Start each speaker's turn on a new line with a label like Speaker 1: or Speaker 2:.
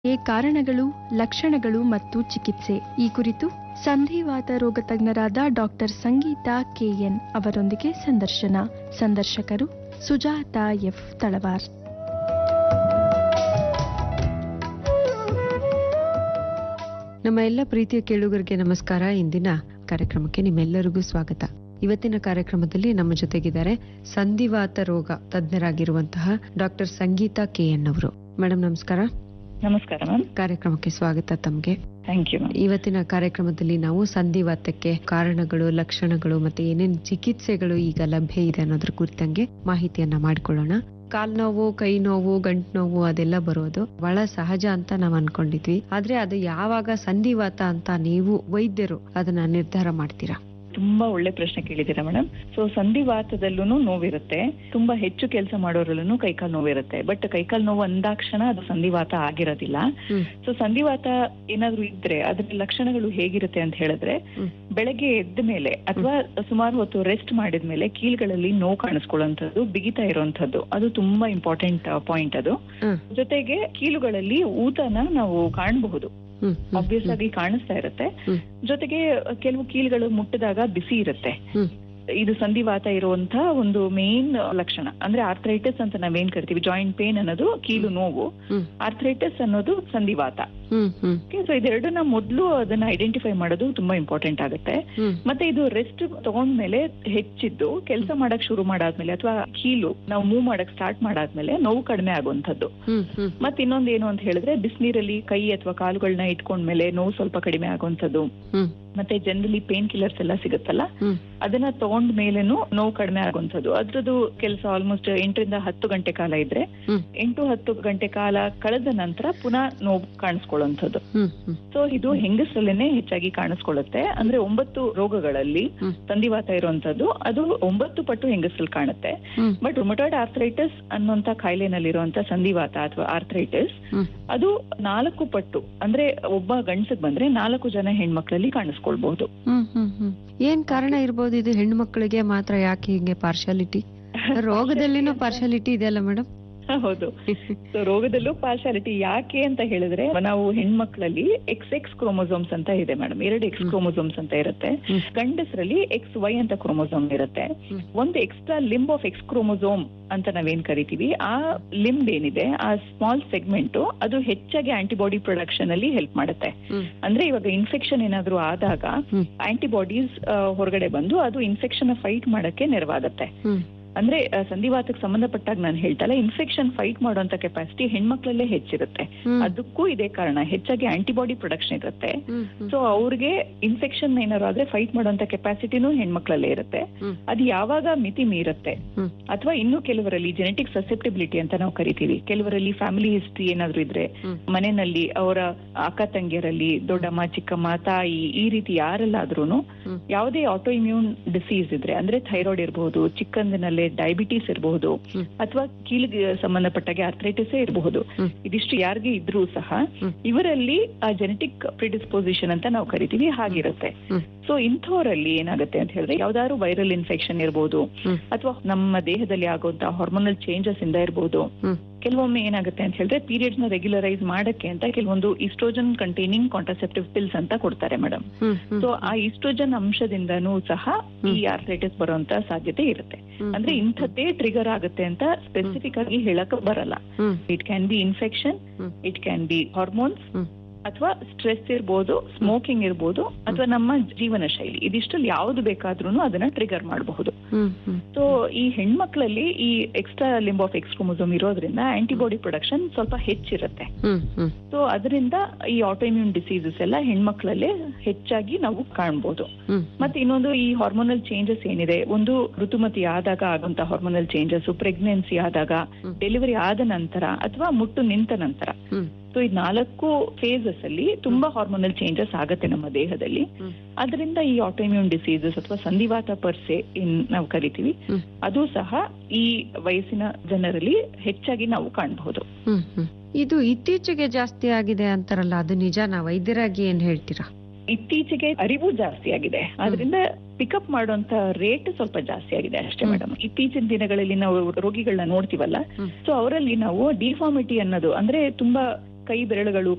Speaker 1: ಈ ಕಾರಣಗಳು ಲಕ್ಷಣಗಳು ಮತ್ತು ಚಿಕಿತ್ಸೆ ಈ ಕುರಿತು ಸಂಧಿವಾತ ರೋಗ ತಜ್ಞರಾದ ಡಾಕ್ಟರ್ ಸಂಗೀತಾ ಕೆಎನ್ ಅವರೊಂದಿಗೆ ಸಂದರ್ಶನ ಸಂದರ್ಶಕರು ಸುಜಾತಾ ಎಫ್ ತಳವಾರ್
Speaker 2: ನಮ್ಮ ಎಲ್ಲ ಪ್ರೀತಿಯ ಕೇಳುಗರಿಗೆ ನಮಸ್ಕಾರ ಇಂದಿನ ಕಾರ್ಯಕ್ರಮಕ್ಕೆ ನಿಮ್ಮೆಲ್ಲರಿಗೂ ಸ್ವಾಗತ ಇವತ್ತಿನ ಕಾರ್ಯಕ್ರಮದಲ್ಲಿ ನಮ್ಮ ಜೊತೆಗಿದ್ದಾರೆ ಸಂಧಿವಾತ ರೋಗ ತಜ್ಞರಾಗಿರುವಂತಹ ಡಾಕ್ಟರ್ ಸಂಗೀತಾ ಕೆ ಎನ್ ಅವರು ಮೇಡಮ್ ನಮಸ್ಕಾರ
Speaker 3: ನಮಸ್ಕಾರ ಮ್ಯಾಮ್
Speaker 2: ಕಾರ್ಯಕ್ರಮಕ್ಕೆ ಸ್ವಾಗತ ತಮ್ಗೆ
Speaker 3: ಥ್ಯಾಂಕ್ ಯು ಮ್ಯಾಮ್
Speaker 2: ಇವತ್ತಿನ ಕಾರ್ಯಕ್ರಮದಲ್ಲಿ ನಾವು ಸಂಧಿವಾತಕ್ಕೆ ಕಾರಣಗಳು ಲಕ್ಷಣಗಳು ಮತ್ತೆ ಏನೇನ್ ಚಿಕಿತ್ಸೆಗಳು ಈಗ ಲಭ್ಯ ಇದೆ ಅನ್ನೋದ್ರ ಕುರಿತಂಗೆ ಮಾಹಿತಿಯನ್ನ ಮಾಡ್ಕೊಳ್ಳೋಣ ಕಾಲ್ ನೋವು ಕೈ ನೋವು ಗಂಟ್ ನೋವು ಅದೆಲ್ಲ ಬರೋದು ಬಹಳ ಸಹಜ ಅಂತ ನಾವ್ ಅನ್ಕೊಂಡಿದ್ವಿ ಆದ್ರೆ ಅದು ಯಾವಾಗ ಸಂಧಿವಾತ ಅಂತ ನೀವು ವೈದ್ಯರು ಅದನ್ನ ನಿರ್ಧಾರ ಮಾಡ್ತೀರಾ
Speaker 3: ತುಂಬಾ ಒಳ್ಳೆ ಪ್ರಶ್ನೆ ಕೇಳಿದ್ದೀರಾ ಮೇಡಮ್ ಸೊ ಸಂಧಿವಾತದಲ್ಲೂ ನೋವಿರುತ್ತೆ ತುಂಬಾ ಹೆಚ್ಚು ಕೆಲಸ ಮಾಡೋರಲ್ಲೂ ಕೈಕಾಲ್ ನೋವಿರುತ್ತೆ ಬಟ್ ಕೈಕಾಲ್ ನೋವು ಅಂದಾಕ್ಷಣ ಅದು ಸಂಧಿವಾತ ಆಗಿರೋದಿಲ್ಲ
Speaker 2: ಹ್ಮ್.
Speaker 3: ಸೊ ಸಂಧಿವಾತ ಏನಾದ್ರೂ ಇದ್ರೆ ಅದ್ರ ಲಕ್ಷಣಗಳು ಹೇಗಿರುತ್ತೆ ಅಂತ ಹೇಳಿದ್ರೆ
Speaker 2: ಹ್ಮ್.
Speaker 3: ಬೆಳಗ್ಗೆ ಎದ್ದ ಮೇಲೆ ಅಥವಾ ಸುಮಾರು ಹೊತ್ತು ರೆಸ್ಟ್ ಮಾಡಿದ್ಮೇಲೆ ಕೀಲ್ಗಳಲ್ಲಿ ನೋವು ಕಾಣಿಸ್ಕೊಳ್ಳುವಂಥದ್ದು ಬಿಗಿತಾ ಇರುವಂತದ್ದು ಅದು ತುಂಬಾ ಇಂಪಾರ್ಟೆಂಟ್ ಪಾಯಿಂಟ್ ಅದು
Speaker 2: ಹ್ಮ್.
Speaker 3: ಜೊತೆಗೆ ಕೀಲುಗಳಲ್ಲಿ ಊತನ ನಾವು ಕಾಣಬಹುದು
Speaker 2: ಹ್ಮ್, ಹ್ಮ್,
Speaker 3: ಆಬ್ವಿಯಸ್
Speaker 2: ಹ್ಮ್,
Speaker 3: ಆಗಿ ಕಾಣಿಸ್ತಾ ಇರುತ್ತೆ
Speaker 2: ಹ್ಮ್.
Speaker 3: ಜೊತೆಗೆ ಕೆಲವು ಕೀಲ್ಗಳು ಮುಟ್ಟಿದಾಗ ಬಿಸಿ ಇರುತ್ತೆ
Speaker 2: ಹ್ಮ್.
Speaker 3: ಇದು ಸಂಧಿವಾತ ಇರುವಂತ ಒಂದು ಮೇನ್ ಲಕ್ಷಣ ಅಂದ್ರೆ ಆರ್ಥರೈಟಿಸ್ ಅಂತ ನಾವೇನ್ ಕರಿತೀವಿ ಜಾಯಿಂಟ್ ಪೇನ್ ಅನ್ನೋದು ಕೀಲು ನೋವು
Speaker 2: ಹ್ಮ್.
Speaker 3: ಆರ್ಥರೈಟಿಸ್ ಅನ್ನೋದು ಸಂಧಿವಾತ
Speaker 2: ಹ್ಮ್, ಹ್ಮ್,
Speaker 3: ಸೊ ಇದೆರಡನ್ನ ಮೊದಲು ಅದನ್ನ ಐಡೆಂಟಿಫೈ ಮಾಡೋದು ತುಂಬಾ ಇಂಪಾರ್ಟೆಂಟ್ ಆಗುತ್ತೆ
Speaker 2: ಹ್ಮ್,
Speaker 3: ಮತ್ತೆ ಇದು ರೆಸ್ಟ್ ತಗೊಂಡ್ಮೇಲೆ ಹೆಚ್ಚಿದ್ದು ಕೆಲಸ ಮಾಡಕ್ ಶುರು ಮಾಡಾದ್ಮೇಲೆ ಅಥವಾ ಕೀಲು ನಾವು ಮೂವ್ ಮಾಡಕ್ ಸ್ಟಾರ್ಟ್ ಮಾಡಾದ್ಮೇಲೆ ನೋವು ಕಡಿಮೆ ಆಗುವಂಥದ್ದು
Speaker 2: ಹ್ಮ್, ಹ್ಮ್,
Speaker 3: ಮತ್ತೆ ಇನ್ನೊಂದು ಏನು ಅಂತ ಹೇಳಿದ್ರೆ ಬಿಸಿನೀರಲ್ಲಿ ಕೈ ಅಥವಾ ಕಾಲುಗಳನ್ನ ಇಟ್ಕೊಂಡ್ಮೇಲೆ ನೋವು ಸ್ವಲ್ಪ ಕಡಿಮೆ ಆಗುವಂಥದ್ದು
Speaker 2: ಹ್ಮ್,
Speaker 3: ಮತ್ತೆ ಜನರಲಿ ಪೇನ್ ಕಿಲ್ಲರ್ಸ್ ಎಲ್ಲ ಸಿಗುತ್ತಲ್ಲ
Speaker 2: ಹ್ಮ್.
Speaker 3: ಅದನ್ನ ತಗೊಂಡ ಮೇಲೇನು ನೋವು ಕಡಿಮೆ ಆಗುವಂಥದ್ದು ಅದ್ರದ್ದು ಕೆಲಸ ಆಲ್ಮೋಸ್ಟ್ ಎಂಟರಿಂದ ಹತ್ತು ಗಂಟೆ ಕಾಲ ಇದ್ರೆ
Speaker 2: ಹ್ಮ್.
Speaker 3: ಎಂಟು ಹತ್ತು ಗಂಟೆ ಕಾಲ ಕಳೆದ ನಂತರ ಪುನಃ ನೋವು ಕಾಣಿಸ್ಕೊಳ್ಳುವಂಥದ್ದು
Speaker 2: ಹ್ಮ್, ಹ್ಮ್,
Speaker 3: ಸೊ ಇದು ಹೆಂಗಸರಲ್ಲೇನೆ ಹೆಚ್ಚಾಗಿ ಕಾಣಿಸ್ಕೊಳ್ಳುತ್ತೆ ಅಂದ್ರೆ ಒಂಬತ್ತು ರೋಗಗಳಲ್ಲಿ
Speaker 2: ಹ್ಮ್.
Speaker 3: ಸಂಧಿವಾತ ಇರುವಂತದ್ದು ಅದು ಒಂಬತ್ತು ಪಟ್ಟು ಹೆಂಗಸರಲ್ಲಿ ಕಾಣುತ್ತೆ
Speaker 2: ಹ್ಮ್,
Speaker 3: ಬಟ್ ರುಮಟಾಯ್ಡ್ ಆರ್ಥರೈಟಿಸ್ ಅನ್ನುವಂತ ಕಾಯಿಲೆನಲ್ಲಿರುವಂತ ಸಂಧಿವಾತ ಅಥವಾ ಆರ್ಥರೈಟಿಸ್
Speaker 2: ಹ್ಮ್.
Speaker 3: ಅದು ನಾಲ್ಕು ಪಟ್ಟು ಅಂದ್ರೆ ಒಬ್ಬ ಗಂಡಸಿಗೆ ಬಂದ್ರೆ ನಾಲ್ಕು ಜನ ಹೆಣ್ಮಕ್ಳಲ್ಲಿ ಕಾಣಿಸ್ಕೊಳ್ಬಹುದು
Speaker 2: ಹ್ಮ್, ಹ್ಮ್, ಹ್ಮ್. ಏನ್ ಕಾರಣ ಇರ್ಬೋದು ಇದು ಹೆಣ್ಣು ಮಕ್ಕಳಿಗೆ ಮಾತ್ರ ಯಾಕೆ ಹಿಂಗೆ ಪಾರ್ಶಾಲಿಟಿ ರೋಗದಲ್ಲಿನೂ ಪಾರ್ಶಾಲಿಟಿ ಇದೆಯಲ್ಲ ಮೇಡಮ್
Speaker 3: ಹೌದು ಸೊ ರೋಗದಲ್ಲೂ ಪಾರ್ಶಾಲಿಟಿ ಯಾಕೆ ಅಂತ ಹೇಳಿದ್ರೆ ನಾವು ಹೆಣ್ಮಕ್ಳಲ್ಲಿ ಎಕ್ಸ್ ಎಕ್ಸ್ ಕ್ರೋಮೋಸೋಮ್ಸ್ ಅಂತ ಇದೆ ಮೇಡಮ್ ಎರಡು ಎಕ್ಸ್
Speaker 2: ಹ್ಮ್.
Speaker 3: ಕ್ರೋಮೋಸೋಮ್ಸ್ ಅಂತ ಇರುತ್ತೆ
Speaker 2: ಹ್ಮ್.
Speaker 3: ಗಂಡಸರಲ್ಲಿ ಎಕ್ಸ್ ವೈ ಅಂತ ಕ್ರೋಮೋಸೋಮ್ ಇರುತ್ತೆ
Speaker 2: ಹ್ಮ್.
Speaker 3: ಒಂದು extra limb of X chromosome ಅಂತ ನಾವೇನ್ ಕರಿತೀವಿ ಆ ಲಿಂಬ್ ಏನಿದೆ ಆ ಸ್ಮಾಲ್ ಸೆಗ್ಮೆಂಟ್ ಅದು ಹೆಚ್ಚಾಗಿ ಆಂಟಿಬಾಡಿ ಪ್ರೊಡಕ್ಷನ್ ಅಲ್ಲಿ ಹೆಲ್ಪ್ ಮಾಡುತ್ತೆ
Speaker 2: ಹ್ಮ್.
Speaker 3: ಅಂದ್ರೆ ಇವಾಗ ಇನ್ಫೆಕ್ಷನ್ ಏನಾದ್ರೂ ಆದಾಗ
Speaker 2: ಹ್ಮ್.
Speaker 3: ಆಂಟಿಬಾಡೀಸ್ ಹೊರಗಡೆ ಬಂದು ಅದು ಇನ್ಫೆಕ್ಷನ್ ಫೈಟ್ ಮಾಡಕ್ಕೆ ನೆರವಾಗುತ್ತೆ
Speaker 2: ಹ್ಮ್,
Speaker 3: ಅಂದ್ರೆ ಆ, ಸಂಧಿವಾತಕ್ಕೆ ಸಂಬಂಧಪಟ್ಟಾಗ ನಾನು ಹೇಳ್ತಲ್ಲ ಇನ್ಫೆಕ್ಷನ್ ಫೈಟ್ ಮಾಡುವಂತ ಕೆಪಾಸಿಟಿ ಹೆಣ್ಮಕ್ಳಲ್ಲೇ ಹೆಚ್ಚಿರುತ್ತೆ
Speaker 2: ಹ್ಮ್,
Speaker 3: ಅದಕ್ಕೂ ಇದೇ ಕಾರಣ ಹೆಚ್ಚಾಗಿ ಆಂಟಿಬಾಡಿ ಪ್ರೊಡಕ್ಷನ್ ಇರುತ್ತೆ
Speaker 2: ಹ್ಮ್, ಹ್ಮ್,
Speaker 3: ಸೊ ಅವ್ರಿಗೆ ಇನ್ಫೆಕ್ಷನ್ ಏನಾದ್ರು ಆದ್ರೆ ಫೈಟ್ ಮಾಡುವಂತ ಕೆಪಾಸಿಟಿನೂ ಹೆಣ್ಮಕ್ಳಲ್ಲೇ ಇರುತ್ತೆ
Speaker 2: ಹ್ಮ್.
Speaker 3: ಅದು ಯಾವಾಗ ಮಿತಿ ಮೀರುತ್ತೆ
Speaker 2: ಹ್ಮ್.
Speaker 3: ಅಥವಾ ಇನ್ನು ಕೆಲವರಲ್ಲಿ ಜೆನೆಟಿಕ್ ಸಸೆಪ್ಟಿಬಿಲಿಟಿ ಅಂತ ನಾವು ಕರಿತೀವಿ ಕೆಲವರಲ್ಲಿ ಫ್ಯಾಮಿಲಿ ಹಿಸ್ಟ್ರಿ ಏನಾದ್ರು ಇದ್ರೆ
Speaker 2: ಹ್ಮ್.
Speaker 3: ಮನೆಯಲ್ಲಿ ಅವರ ಅಕ್ಕ ತಂಗಿಯರಲ್ಲಿ ದೊಡ್ಡಮ್ಮ ಚಿಕ್ಕಮ್ಮ ತಾಯಿ ಈ ರೀತಿ ಯಾರಲ್ಲಾದ್ರೂ
Speaker 2: ಹ್ಮ್.
Speaker 3: ಯಾವುದೇ ಆಟೋ ಇಮ್ಯೂನ್ ಡಿಸೀಸ್ ಇದ್ರೆ ಅಂದ್ರೆ ಥೈರಾಯ್ಡ್ ಇರಬಹುದು ಚಿಕ್ಕಂದಿನಲ್ಲೇ ಡಯಾಬಿಟೀಸ್ ಇರಬಹುದು
Speaker 2: ಹ್ಮ್.
Speaker 3: ಅಥವಾ ಕೀಲಿಗೆ ಸಂಬಂಧಪಟ್ಟಾಗೆ ಆರ್ಥರೈಟಿಸ್ ಇರಬಹುದು
Speaker 2: ಹ್ಮ್.
Speaker 3: ಇದಿಷ್ಟು ಯಾರಿಗೆ ಇದ್ರೂ ಸಹ
Speaker 2: ಹ್ಮ್.
Speaker 3: ಇವರಲ್ಲಿ ಆ ಜೆನೆಟಿಕ್ ಪ್ರಿಡಿಸ್ಪೋಸಿಷನ್ ಅಂತ ನಾವು ಕರಿತೀವಿ ಹಾಗಿರುತ್ತೆ
Speaker 2: ಹ್ಮ್.
Speaker 3: ಸೊ ಇಂಥವರಲ್ಲಿ ಏನಾಗುತ್ತೆ ಅಂತ ಹೇಳಿದ್ರೆ ಯಾವ್ದಾದ್ರು ವೈರಲ್ ಇನ್ಫೆಕ್ಷನ್ ಇರಬಹುದು
Speaker 2: ಹ್ಮ್.
Speaker 3: ಅಥವಾ ನಮ್ಮ ದೇಹದಲ್ಲಿ ಆಗುವಂತಹ ಹಾರ್ಮೋನಲ್ ಚೇಂಜಸ್ ಇಂದ ಇರಬಹುದು
Speaker 2: ಹ್ಮ್.
Speaker 3: ಕೆಲವೊಮ್ಮೆ ಏನಾಗುತ್ತೆ ಅಂತ ಹೇಳಿದ್ರೆ ಪೀರಿಯಡ್ಸ್ ನ ರೆಗ್ಯುಲರೈಸ್ ಮಾಡಕ್ಕೆ ಅಂತ ಕೆಲವೊಂದು ಇಸ್ಟ್ರೋಜನ್ ಕಂಟೈನಿಂಗ್ ಕಾಂಟ್ರಸೆಪ್ಟಿವ್ ಪಿಲ್ಸ್ ಅಂತ ಕೊಡ್ತಾರೆ ಮೇಡಮ್
Speaker 2: ಹ್ಮ್, ಹ್ಮ್,
Speaker 3: ಸೊ ಆ ಇಸ್ಟ್ರೋಜನ್ ಅಂಶದಿಂದನೂ ಸಹ ಈ ಆರ್ಥರೈಟಿಸ್ ಬರುವಂತ ಸಾಧ್ಯತೆ ಇರುತ್ತೆ
Speaker 2: ಹ್ಮ್,
Speaker 3: ಅಂದ್ರೆ ಇಂಥದ್ದೇ ಟ್ರಿಗರ್ ಆಗುತ್ತೆ ಅಂತ ಸ್ಪೆಸಿಫಿಕ್ ಆಗಿ ಹೇಳಕ್ ಬರಲ್ಲ
Speaker 2: hmm,
Speaker 3: it can be infection
Speaker 2: hmm.
Speaker 3: It can be hormones
Speaker 2: hmm.
Speaker 3: ಅಥವಾ ಸ್ಟ್ರೆಸ್ ಇರ್ಬೋದು ಸ್ಮೋಕಿಂಗ್ ಇರ್ಬೋದು ಅಥವಾ ನಮ್ಮ ಜೀವನ ಶೈಲಿ ಇದಿಷ್ಟಲ್ಲಿ ಯಾವ್ದು ಬೇಕಾದ್ರೂ ಅದನ್ನ ಟ್ರಿಗರ್ ಮಾಡಬಹುದು
Speaker 2: ಹ್ಮ್, ಹ್ಮ್,
Speaker 3: ಸೊ ಈ ಹೆಣ್ಮಕ್ಳಲ್ಲಿ ಈ extra limb of X chromosome ಇರೋದ್ರಿಂದ ಆಂಟಿಬಾಡಿ ಪ್ರೊಡಕ್ಷನ್ ಸ್ವಲ್ಪ ಹೆಚ್ಚಿರುತ್ತೆ
Speaker 2: ಹ್ಮ್, ಹ್ಮ್,
Speaker 3: ಸೊ ಅದರಿಂದ ಈ ಆಟೋಇಮ್ಯೂನ್ ಡಿಸೀಸಸ್ ಎಲ್ಲ ಹೆಣ್ಮಕ್ಳಲ್ಲೇ ಹೆಚ್ಚಾಗಿ ನಾವು ಕಾಣ್ಬೋದು
Speaker 2: ಹ್ಮ್,
Speaker 3: ಮತ್ತೆ ಇನ್ನೊಂದು ಈ ಹಾರ್ಮೋನಲ್ ಚೇಂಜಸ್ ಏನಿದೆ ಒಂದು ಋತುಮತಿ ಆದಾಗ ಆಗುವಂತ ಹಾರ್ಮೋನಲ್ ಚೇಂಜಸ್ ಪ್ರೆಗ್ನೆನ್ಸಿ ಆದಾಗ
Speaker 2: ಹ್ಮ್.
Speaker 3: ಡೆಲಿವರಿ ಆದ ನಂತರ ಅಥವಾ ಮುಟ್ಟು ನಿಂತ ನಂತರ
Speaker 2: ಹ್ಮ್,
Speaker 3: ಸೊ ಈ ನಾಲ್ಕು ಫೇಸಸ್ ಅಲ್ಲಿ ತುಂಬಾ ಹಾರ್ಮೋನಲ್ ಚೇಂಜಸ್ ಆಗತ್ತೆ ನಮ್ಮ ದೇಹದಲ್ಲಿ
Speaker 2: ಹ್ಮ್.
Speaker 3: ಅದರಿಂದ ಈ ಆಟೋಇಮ್ಯೂನ್ ಡಿಸೀಸಸ್ ಅಥವಾ ಸಂಧಿವಾತ ಪರ್ಸೆ ಇನ್ ನಾವು ಕರಿತೀವಿ
Speaker 2: ಹ್ಮ್.
Speaker 3: ಅದು ಸಹ ಈ ವಯಸ್ಸಿನ ಜನರಲ್ಲಿ ಹೆಚ್ಚಾಗಿ ನಾವು ಕಾಣಬಹುದು
Speaker 2: ಹ್ಮ್, ಹ್ಮ್. ಇದು ಇತ್ತೀಚೆಗೆ ಜಾಸ್ತಿ ಆಗಿದೆ ಅಂತಾರಲ್ಲ ಅದು ನಿಜನಾ ವೈದ್ಯರಾಗಿ ಏನ್ ಹೇಳ್ತೀರಾ
Speaker 3: ಇತ್ತೀಚೆಗೆ ಅರಿವು ಜಾಸ್ತಿ ಆಗಿದೆ ಆದ್ರಿಂದ ಪಿಕಪ್ ಮಾಡುವಂತ ರೇಟ್ ಸ್ವಲ್ಪ ಜಾಸ್ತಿ ಆಗಿದೆ ಅಷ್ಟೇ
Speaker 2: ಹ್ಮ್.
Speaker 3: ಮೇಡಮ್ ಇತ್ತೀಚಿನ ದಿನಗಳಲ್ಲಿ ನಾವು ರೋಗಿಗಳನ್ನ ನೋಡ್ತೀವಲ್ಲ
Speaker 2: ಹ್ಮ್.
Speaker 3: ಸೊ ಅವರಲ್ಲಿ ನಾವು ಡಿಫಾರ್ಮಿಟಿ ಅನ್ನೋದು ಅಂದ್ರೆ ತುಂಬಾ ಕೈ ಬೆರಳುಗಳು